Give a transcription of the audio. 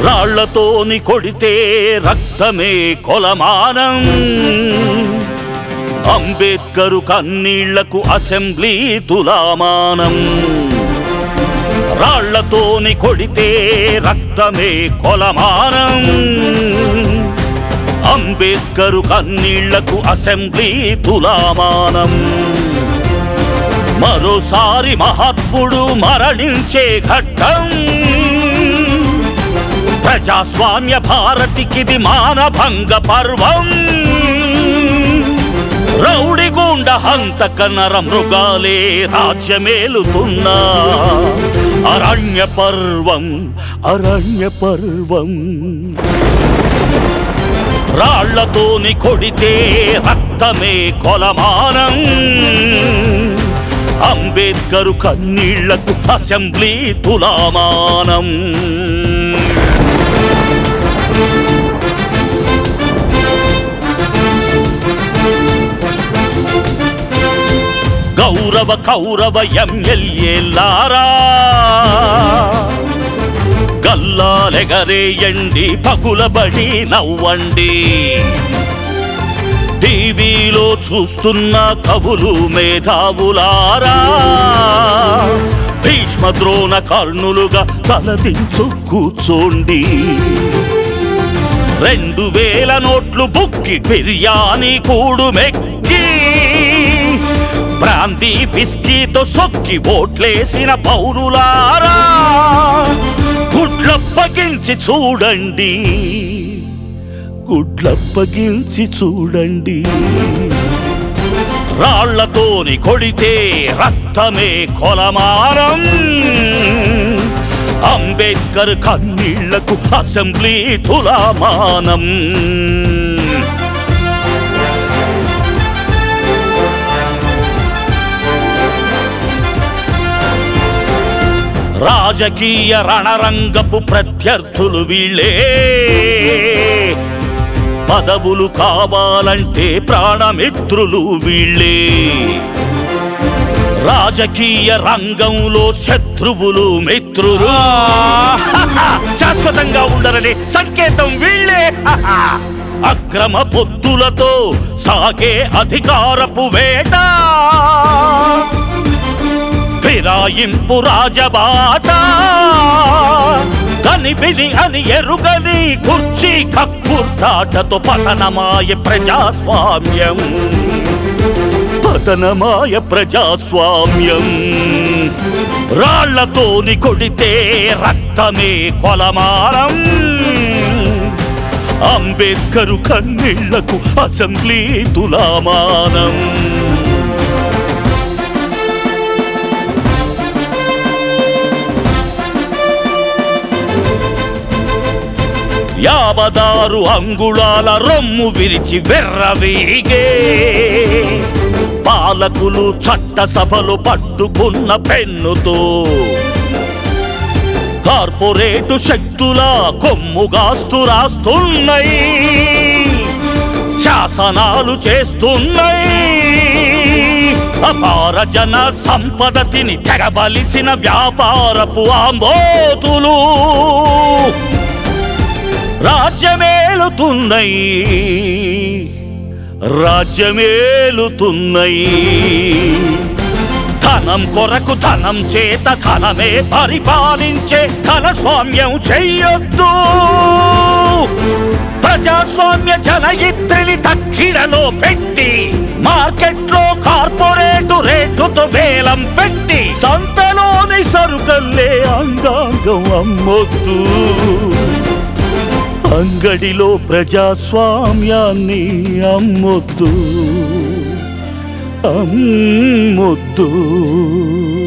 రాళ్లతోని కొడితే రక్తమే కొలమానం అంబేద్కరు కన్నీళ్లకు అసెంబ్లీ తులామానం రాళ్లతోని కొడితే రక్తమే కొలమానం అంబేద్కరు కన్నీళ్లకు అసెంబ్లీ తులామానం మరోసారి మహాత్ముడు మరణించే ఘట్టం ప్రజాస్వామ్య భారతికిది మానభంగ పర్వం రౌడిగూండ హంతక నర మృగాలే రాజ్యమేలుతున్నా అరణ్య పర్వం అరణ్య పర్వం రాళ్లతోని కొడితే రక్తమే కొలమానం అంబేద్కరు కన్నీళ్లకు అసెంబ్లీ తులామానం గౌరవ కౌరవ ఎమ్మెల్యేలారా గల్లాలెగరేయండి పగులబడి నవ్వండి టీవీలో చూస్తున్న కవులు మేధావులారా భీష్మ ద్రోణ కర్ణులుగా తలదించు కూర్చోండి రెండు వేల నోట్లు బుక్కి బిర్యానీ కూడు మెక్కి బ్రాంతి బిస్కీతో సొక్కి ఓట్లేసిన పౌరులారా గుడ్లప్పగించి చూడండి గుడ్లప్పగించి చూడండి రాళ్లతోని కొడితే రక్తమే కొలమానం అంబేద్కర్ కన్నీళ్లకు అసెంబ్లీ తులామానం రాజకీయ రణరంగపు ప్రత్యర్థులు వీళ్ళే పదవులు కావాలంటే ప్రాణమిత్రులు వీళ్ళే రాజకీయ రంగంలో శత్రువులు మిత్రులు శాశ్వతంగా ఉండరని సంకేతం వీళ్ళే అక్రమ పొత్తులతో సాగే అధికారపు వేట ఫిరాయింపు రాజబాట కనిపిది అని ఎరుగని కుర్చీ కక్కుర్తాటతో పతనమాయ ప్రజాస్వామ్యం పతనమాయ ప్రజాస్వామ్యం రాళ్లతోని కొడితే రక్తమే కొలమానం అంబేద్కరు కన్నీళ్లకు అసెంబ్లీ తులామానం యావదారు అంగుళాల రొమ్ము విరిచి వెర్రవీగే పాలకులు చట్టసభలు పట్టుకున్న పెన్నుతో కార్పొరేటు శక్తుల కొమ్ముగాస్తు రాస్తున్నాయి శాసనాలు చేస్తున్నాయి అపార జన సంపద తిని తెగబలిసిన వ్యాపారపు ఆంబోతులు రాజ్యమేలుతున్నాయి రాజ్యమేలుతున్నాయి ధనం కొరకు ధనం చేత ధనమే పరిపాలించే ధన స్వామ్యం చెయ్యొద్దు ప్రజాస్వామ్య జనయిత్రిని తక్కిడలో పెట్టి మార్కెట్లో కార్పొరేటు రేటుతో వేలం పెట్టి సంతలోని సరుకల్లే అంగాంగం అమ్మొద్దు అంగడిలో ప్రజాస్వామ్యాన్ని అమ్మొద్దు అమ్మొద్దు